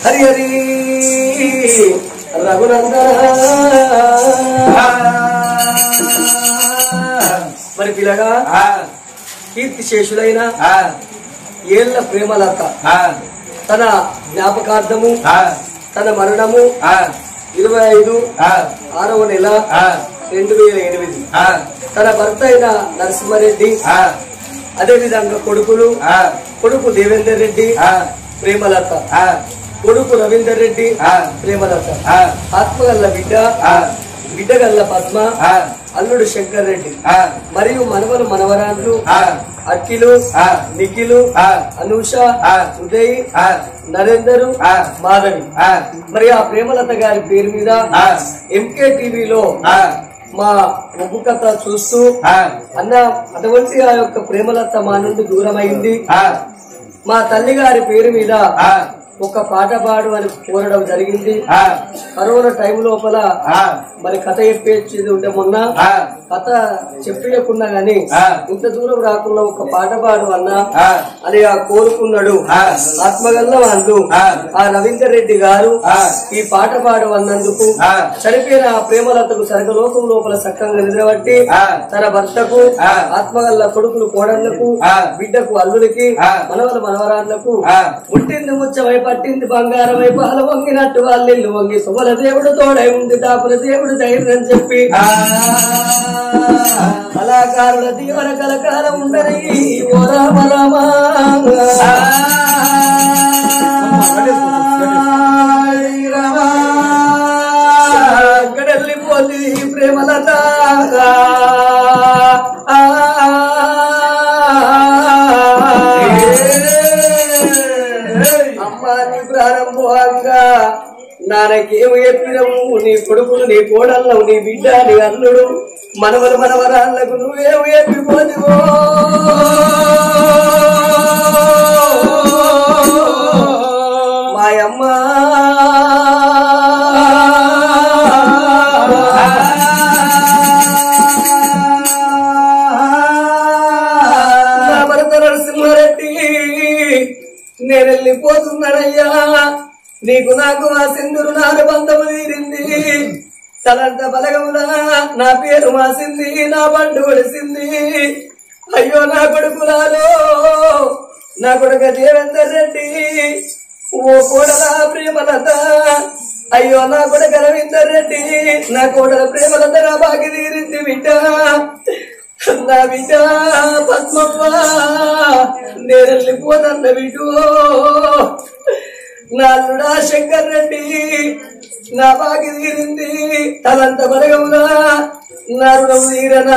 హరి హరి రఘునందన మరి పిల్లగా కీర్తి శేషులైన ఏళ్ల ప్రేమలత తన జ్ఞాపకార్థము తన మరణము ఇరవై ఐదు ఆరవ నెల రెండు వేల ఎనిమిది తన భర్త అయిన నరసింహారెడ్డి అదే విధంగా కొడుకులు కొడుకు దేవేందర్ రెడ్డి ప్రేమలత కొడుకు రవీందర్ రెడ్డి ప్రేమలత ఆత్మగల్ల బిడ్డ బిడ్డగల్ల పద్మ అల్లుడు శంకర్ రెడ్డి మరియు మనవలు మనవరాళ్ళు అఖిలు నిఖిలు అనూష ఉదయ్ నరేందరు మాధవి మరి ఆ ప్రేమలత గారి పేరు మీద ఎంకే టీవీలో మా ఒగ్గు కథ చూస్తూ అన్న అటువంటి ఆ యొక్క ప్రేమలత మా నుండి దూరమైంది మా తల్లి గారి పేరు మీద ఒక పాట పాడు అని కోరడం జరిగింది కరోనా టైం లోపల మరి కథ చెప్పేది ఉంటే మొన్న కథ చెప్పకుండా గాని ఇంత దూరం రాకుండా ఒక పాట పాడు అన్నా అని ఆ కోరుకున్నాడు ఆత్మగల్ల వాళ్ళు ఆ రవీందర్ రెడ్డి గారు ఈ పాట పాడు అన్నందుకు చనిపోయిన ఆ ప్రేమలతకు సరగలోకం లోపల సక్కంగా నిద్రబట్టి తన భర్తకు ఆత్మగల్ల కొడుకులు కోడళ్లకు బిడ్డకు అల్లుడికి మనవల మనవరాళ్లకు పుట్టింది ముచ్చమై పట్టింది బంగారమై పాల వంగినట్టు వాళ్ళిల్లు వంగి సుమల దేవుడు తోడై ఉంది తాపుల దేవుడు ధైర్యం చెప్పి కళాకారుల దీవన కలకాలం ఉండని ఓ రామ రామా ఎక్కడెళ్ళిపోతుంది ఈ ప్రేమలత అమ్మా నీ ప్రారంభంగా నాన్నకేమి చెప్పినవు నీ కొడుకులు నీ కోడళ్ళవు నీ బిడ్డ నీ అల్లుడు మనవల మనవరాళ్లకు నువ్వేమి చెప్పిపోదువో మాయమ్మ నా భరత నరసింహారెడ్డి నేను వెళ్ళిపోతున్నానయ్యా నీకు నాకు ఆ సింధురు నారు బంధము తీరింది తలంత బలగములా నా పేరు మాసింది నా బండు ఒడిసింది అయ్యో నా కొడుకులాలో నా కొడుక దేవేందర్ రెడ్డి ఓ కోడల ప్రేమలత అయ్యో నా కొడుక రవీందర్ రెడ్డి నా కోడల ప్రేమలత నా బాకి తీరింది బిడ్డ నా బిడ్డ పద్మవ్వ నేను వెళ్ళిపోదన్న బిడ్డు నా అల్లుడా శంకర్ రెడ్డి నా బాకి తీరింది తలంత బలగములా నా రుణం తీరనా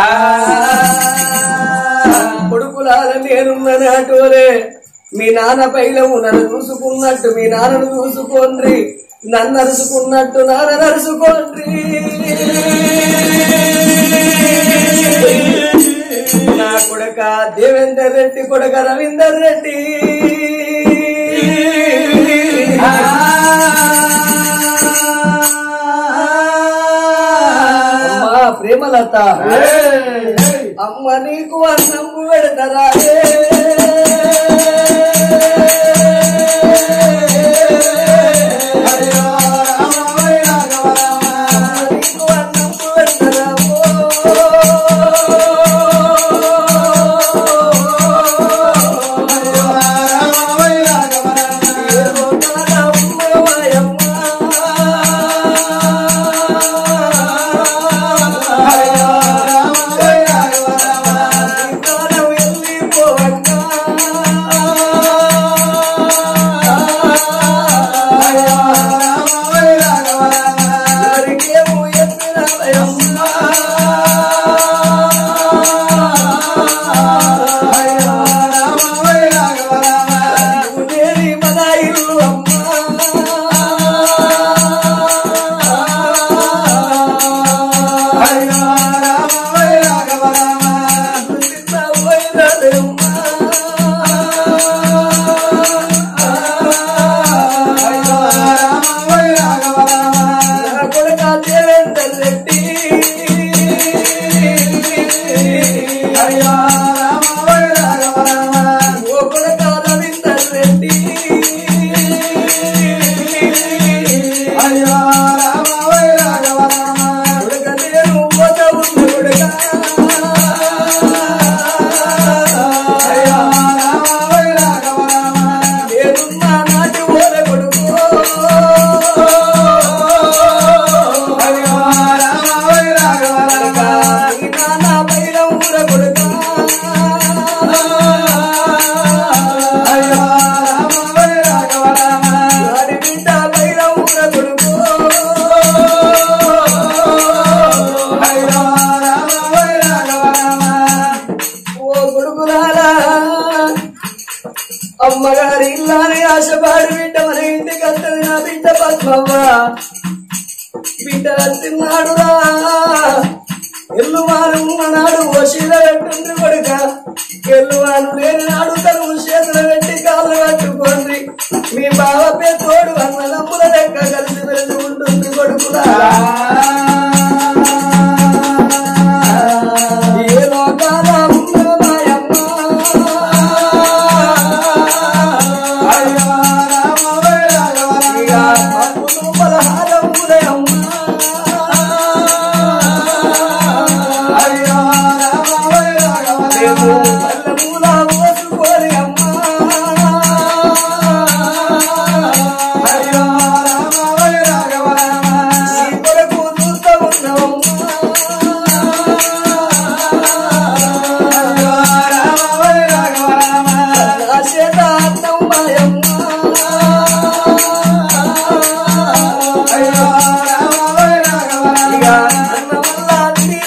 కొడుకులాల నేనున్న నాటోలే మీ నాన్న పైలము నన్ను చూసుకున్నట్టు మీ నాన్నను చూసుకోండి నన్ను అరుచుకున్నట్టు నాన్న నరుచుకోండి నా కొడక దేవేందర్ రెడ్డి కొడక రవీందర్ రెడ్డి అమ్మా ప్రేమలత అమ్మ నీకు అన్నం పెడతారా నీకు అన్నం పెడతారా వెళ్ళిపోవడం వస్తుంది నా బిడ్డ పద్మవ్వ బిడ్డ తిన్నాడురా ఎల్లువాను నాడు వశీల పెట్టుంది కొడుక ఎల్లువాను లేని నాడు తను చేతులు పెట్టి కాళ్ళు కట్టుకోండి మీ బావ పెద్దోడు అన్నదమ్ముల లెక్క కలిసి వెళ్తూ ఉంటుంది కొడుకులా ఏ లోకాల ఉన్న మాయమ్మ ఇక అప్పులు పలహారములయమ్మ మేము పల్లెమూల మోసుకోని అమ్మ నీ కొరకు చూస్తా ఉన్నామమ్మ నా చేత అన్నం మాయమ్మ ఇక అన్నం వల్ల అన్ని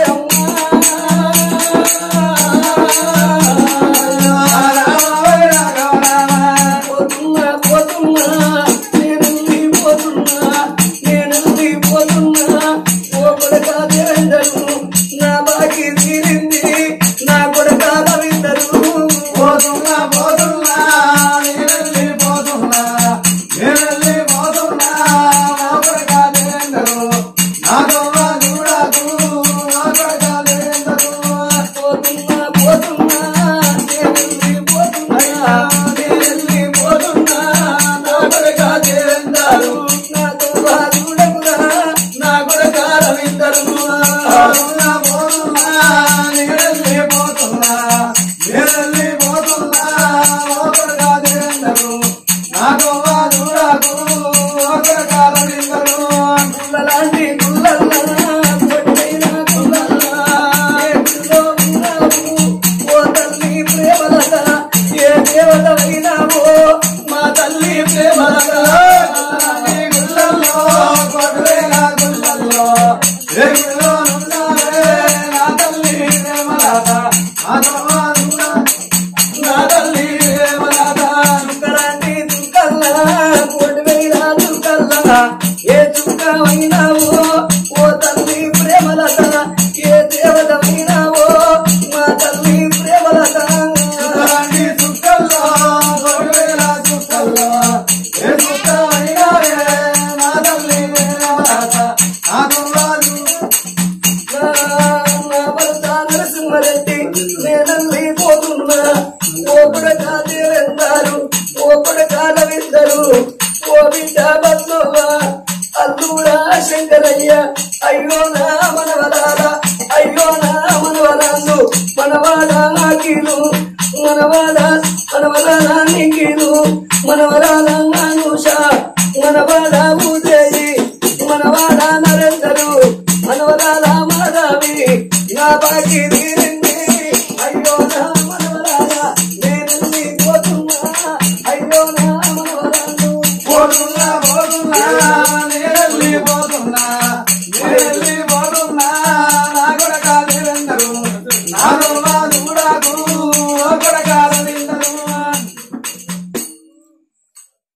పోతున్నా పోతున్నా నేనెళ్ళి పోతున్నా నేనెళ్ళి పోతున్నా ఓ కొడక దేవేందరు నా బాకి తీరింది నా కొడక రవీందరు పోతున్నా పోతున్నా నేనెళ్ళి పోతున్నా నేనెళ్ళి పోతున్నా నా కొడుక దేవేందరు నాతో చూడకు నా కొడుక దేవేందరు పోతున్నా పోతున్నా నేనెళ్ళి పోతున్నా నేనెళ్ళి పోతున్నా నా కొడక దేవేందరు నాతో చూడకురా నా కొడక రవీందరు పోతున్నా పోతున్నా నేనెళ్ళి పోతున్నా నేనెళ్ళి పోతున్నా నా కొడుక దేవేందరు నాతో చూడకు నా కొడుక రవీందరు గుల్లలాంటి గుల్లల్లా, కొట్టైన గుల్లల్లా, ఎప్పుడో ఉన్నావు, ఓ తల్లి ప్రేమలత, ఏ దేవతవైనావో, మా తల్లి ప్రేమలత. ఈ గుళ్ళల్లో కొడువేల గుళ్ళల్లో ఏ గుళ్ళో నున్నావే నా తల్లి ప్రేమలాట నా తమ్మానున్న నా తల్లి ప్రేమలత. చుక్కలాంటి చుక్కల్లా, కొడువైన చుక్కల్లా, ఏ చుక్కవైనావో, ఓ తల్లి ప్రేమలత, ఏ దేవతవైనావో, మా తల్లి ప్రేమలత అలాంటి చుక్కల్లో కొడువేల చుక్కల్లో ఏ చుక్క అయినావే నా తల్లి ప్రేమలాట నా తమ్మానున్న నా భర్త నరసింహరెడ్డి నేనల్లి పోతున్నా ఓ కొడక దేవేందారు ఓ కొడక రవీందరు ఓ బిడ్డ బతువ అల్లుడా శంకరయ్య అయ్యో నా మనవరాల అయ్యో నా మనవరాలు మనవాడ నాకీలు మనవాడ మనవరాల నీకీలు మనవరాల నానుష మనవాడ ఉదయి మనవాడ నరేందరు మనవరాల మాధవి నా బాకి